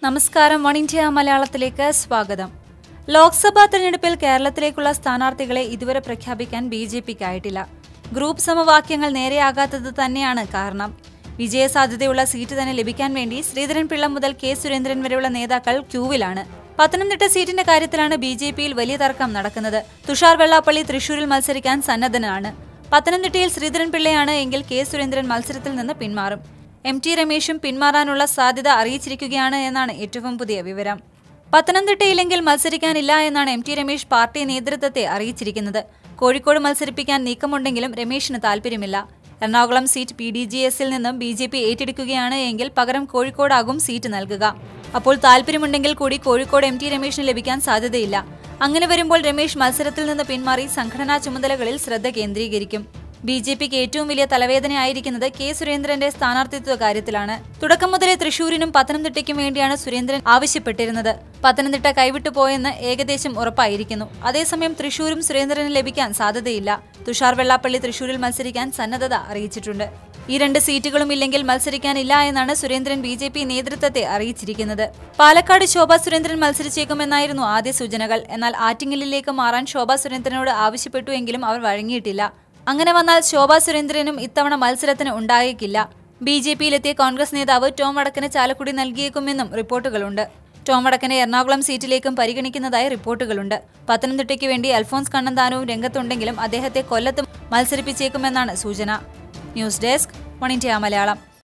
നമസ്കാരം one India മലയാളത്തിലേക്ക് സ്വാഗതം ലോക്സഭാ തെരഞ്ഞെടുപ്പിൽ കേരളത്തിലേക്കുള്ള സ്ഥാനാർത്ഥികളെ ഇതുവരെ പ്രഖ്യാപിക്കാൻ ബി ജെ പിക്കായിട്ടില്ല ഗ്രൂപ്പ് സമവാക്യങ്ങൾ നേരെയാകാത്തത് തന്നെയാണ് കാരണം വിജയസാധ്യതയുള്ള സീറ്റ് തന്നെ ലഭിക്കാൻ വേണ്ടി ശ്രീധരൻപിള്ള മുതൽ കെ സുരേന്ദ്രൻ വരെയുള്ള നേതാക്കൾ ക്യൂവിലാണ് പത്തനംതിട്ട സീറ്റിന്റെ കാര്യത്തിലാണ് ബി ജെ പിയിൽ വലിയ തർക്കം നടക്കുന്നത് തുഷാർ വെള്ളാപ്പള്ളി തൃശൂരിൽ മത്സരിക്കാൻ സന്നദ്ധനാണ് പത്തനംതിട്ടയിൽ ശ്രീധരൻപിള്ളയാണ് എങ്കിൽ കെ സുരേന്ദ്രൻ മത്സരത്തിൽ നിന്ന് പിന്മാറും എം ടി രമേശും പിന്മാറാനുള്ള സാധ്യത അറിയിച്ചിരിക്കുകയാണ് എന്നാണ് ഏറ്റവും പുതിയ വിവരം പത്തനംതിട്ടയിലെങ്കിൽ മത്സരിക്കാനില്ല എന്നാണ് എം ടി രമേശ് പാർട്ടി നേതൃത്വത്തെ അറിയിച്ചിരിക്കുന്നത് കോഴിക്കോട് മത്സരിപ്പിക്കാൻ നീക്കമുണ്ടെങ്കിലും രമേശിന് താല്പര്യമില്ല Ernakulam seat P D G എസിൽ നിന്നും ബി ജെ പി ഏറ്റെടുക്കുകയാണ് എങ്കിൽ പകരം കോഴിക്കോടാകും സീറ്റ് നൽകുക അപ്പോൾ താല്പര്യമുണ്ടെങ്കിൽ കൂടി കോഴിക്കോട് എം ടി രമേശിന് ലഭിക്കാൻ സാധ്യതയില്ല അങ്ങനെ വരുമ്പോൾ രമേശ് മത്സരത്തിൽ നിന്ന് പിന്മാറി സംഘടനാ ചുമതലകളിൽ ശ്രദ്ധ കേന്ദ്രീകരിക്കും ബി ജെ പിക്ക് ഏറ്റവും വലിയ തലവേദനയായിരിക്കുന്നത് കെ സുരേന്ദ്രന്റെ സ്ഥാനാർത്ഥിത്വ കാര്യത്തിലാണ് തുടക്കം മുതലേ തൃശൂരിനും പത്തനംതിട്ടയ്ക്കും വേണ്ടിയാണ് സുരേന്ദ്രൻ ആവശ്യപ്പെട്ടിരുന്നത് പത്തനംതിട്ട കൈവിട്ടു പോയെന്ന് ഏകദേശം ഉറപ്പായിരിക്കുന്നു അതേസമയം തൃശൂരും സുരേന്ദ്രന് ലഭിക്കാൻ സാധ്യതയില്ല തുഷാർ വെള്ളാപ്പള്ളി തൃശൂരിൽ മത്സരിക്കാൻ സന്നദ്ധത അറിയിച്ചിട്ടുണ്ട് ഈ രണ്ട് സീറ്റുകളും ഇല്ലെങ്കിൽ മത്സരിക്കാനില്ല എന്നാണ് സുരേന്ദ്രൻ ബി ജെ പി നേതൃത്വത്തെ അറിയിച്ചിരിക്കുന്നത് പാലക്കാട് ശോഭാ സുരേന്ദ്രൻ മത്സരിച്ചേക്കുമെന്നായിരുന്നു ആദ്യ സൂചനകൾ എന്നാൽ ആറ്റിങ്ങലിലേക്ക് മാറാൻ ശോഭാ സുരേന്ദ്രനോട് ആവശ്യപ്പെട്ടുവെങ്കിലും അവർ വഴങ്ങിയിട്ടില്ല അങ്ങനെ വന്നാൽ ശോഭാ സുരേന്ദ്രനും ഇത്തവണ മത്സരത്തിന് ഉണ്ടായേക്കില്ല ബി ജെ പിയിലെത്തിയ കോൺഗ്രസ് നേതാവ് ടോം വടക്കന് ചാലക്കുടി നൽകിയേക്കുമെന്നും റിപ്പോർട്ടുകളുണ്ട് ടോം വടക്കനെ എറണാകുളം സീറ്റിലേക്കും പരിഗണിക്കുന്നതായി റിപ്പോർട്ടുകളുണ്ട് പത്തനംതിട്ടയ്ക്ക് വേണ്ടി അൽഫോൺസ് കണ്ണന്താനവും രംഗത്തുണ്ടെങ്കിലും അദ്ദേഹത്തെ കൊല്ലത്തും മത്സരിപ്പിച്ചേക്കുമെന്നാണ് സൂചന news desk one India Malayalam